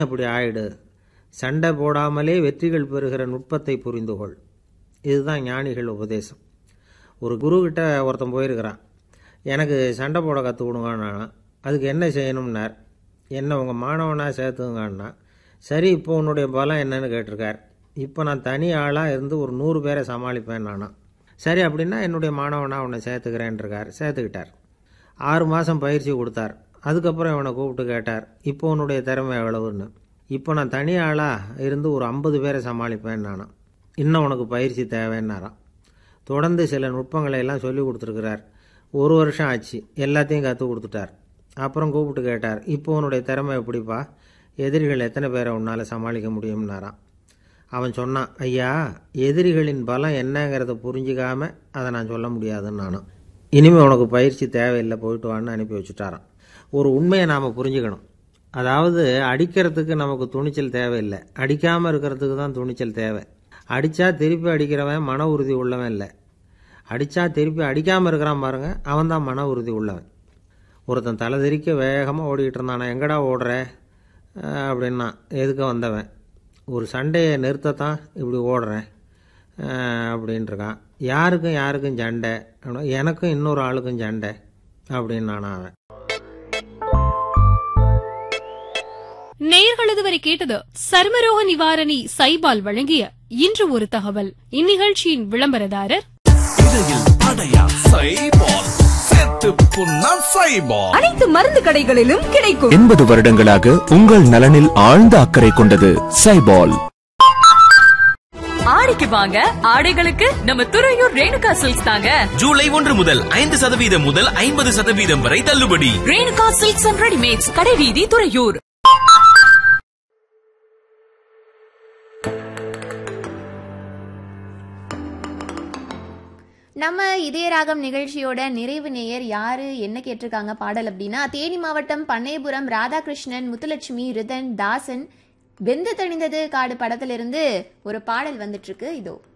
அப்படி ஆயிடு சண்டை போடாமலே வெற்றிகள் பெறுகிற நுட்பத்தை புரிந்து கொள் இதுதான் ஞானிகள் உபதேசம் ஒரு குருக்கிட்ட ஒருத்தன் போயிருக்கிறான் எனக்கு சண்டை போட கற்றுக் கொடுங்கண்ணா அதுக்கு என்ன செய்யணும்னார் என்ன உங்கள் மாணவனாக சேர்த்துங்கண்ணா சரி இப்போ உன்னுடைய பலம் என்னன்னு கேட்டிருக்கார் இப்போ நான் தனி ஆளாக இருந்து ஒரு நூறு பேரை சமாளிப்பேன் நானா சரி அப்படின்னா என்னுடைய மாணவனாக உன்னை சேர்த்துக்கிறேன்ருக்கார் சேர்த்துக்கிட்டார் ஆறு மாதம் பயிற்சி கொடுத்தார் அதுக்கப்புறம் இவனை கூப்பிட்டு கேட்டார் இப்போ உன்னுடைய திறமை எவ்வளவுன்னு இப்போ நான் தனி ஆளாக இருந்து ஒரு ஐம்பது பேரை சமாளிப்பேன் நானா இன்னும் உனக்கு பயிற்சி தேவைன்னாராம் தொடர்ந்து சில நுட்பங்களை எல்லாம் சொல்லி கொடுத்துருக்கிறார் ஒரு வருஷம் ஆச்சு எல்லாத்தையும் கற்றுக் கொடுத்துட்டார் அப்புறம் கூப்பிட்டு கேட்டார் இப்போ உன்னுடைய திறமை எப்படிப்பா எதிரிகள் எத்தனை பேரை உன்னால் சமாளிக்க முடியும்னாராம் அவன் சொன்னான் ஐயா எதிரிகளின் பலம் என்னங்கிறத புரிஞ்சிக்காம அதை நான் சொல்ல முடியாதுன்னு நானும் இனிமேல் உனக்கு பயிற்சி தேவையில்லை போயிட்டு வான்னு அனுப்பி வச்சுட்டாரான் ஒரு உண்மையை நாம் புரிஞ்சுக்கணும் அதாவது அடிக்கிறதுக்கு நமக்கு துணிச்சல் தேவையில்லை அடிக்காமல் இருக்கிறதுக்கு தான் துணிச்சல் தேவை அடித்தா திருப்பி அடிக்கிறவன் மன உறுதி உள்ளவன் இல்லை அடித்தா திருப்பி அடிக்காமல் இருக்கிறான் பாருங்க அவன் தான் மன உறுதி உள்ளவன் ஒருத்தன் தலை தெறிக்க வேகமாக ஓடிக்கிட்டு இருந்தானா எங்கடா ஓடுற அஹ் அப்படின்னா எதுக்க வந்தவன் ஒரு சண்டையை நிறுத்தத்தான் இப்படி ஓடுறேன் அஹ் அப்படின்ட்டுருக்கான் யாருக்கும் யாருக்கும் சண்டை அப்படின்னா, எனக்கும் இன்னொரு ஆளுக்கும் சண்டை அப்படின்னானா அவன் நேயர்கள் இதுவரை கேட்டது சர்மரோக நிவாரணி சைபால் வழங்கிய இன்று ஒரு தகவல் இந்நிகழ்ச்சியின் விளம்பரதாரர் இடையில் அடையா சைபால் செத்து புண்ணா சைபால் அனைத்து மருந்து கடைகளிலும் கிடைக்கும் எண்பது வருடங்களாக உங்கள் நலனில் ஆழ்ந்த அக்கறை கொண்டது சைபால் ஆடிக்கு வாங்க ஆடைகளுக்கு நம்ம துறையூர் ரேணுகா சில்க்ஸ் தாங்க ஜூலை ஒன்று முதல் ஐந்து சதவீதம் முதல் ஐம்பது சதவீதம் வரை தள்ளுபடி ரேணுகா சில்க்ஸ் அண்ட் ரெடிமேட்ஸ் கடைவீதி துறையூர் நம்ம இதய ராகம் நிகழ்ச்சியோட நிறைவு நேயர் யாரு என்ன கேட்டிருக்காங்க பாடல் அப்படின்னா தேனி மாவட்டம் பண்ணையபுரம் ராதாகிருஷ்ணன் முத்துலட்சுமி ரிதன் தாசன் வெந்து தணிந்தது காடு படத்திலிருந்து ஒரு பாடல் வந்துட்டு இருக்கு இதோ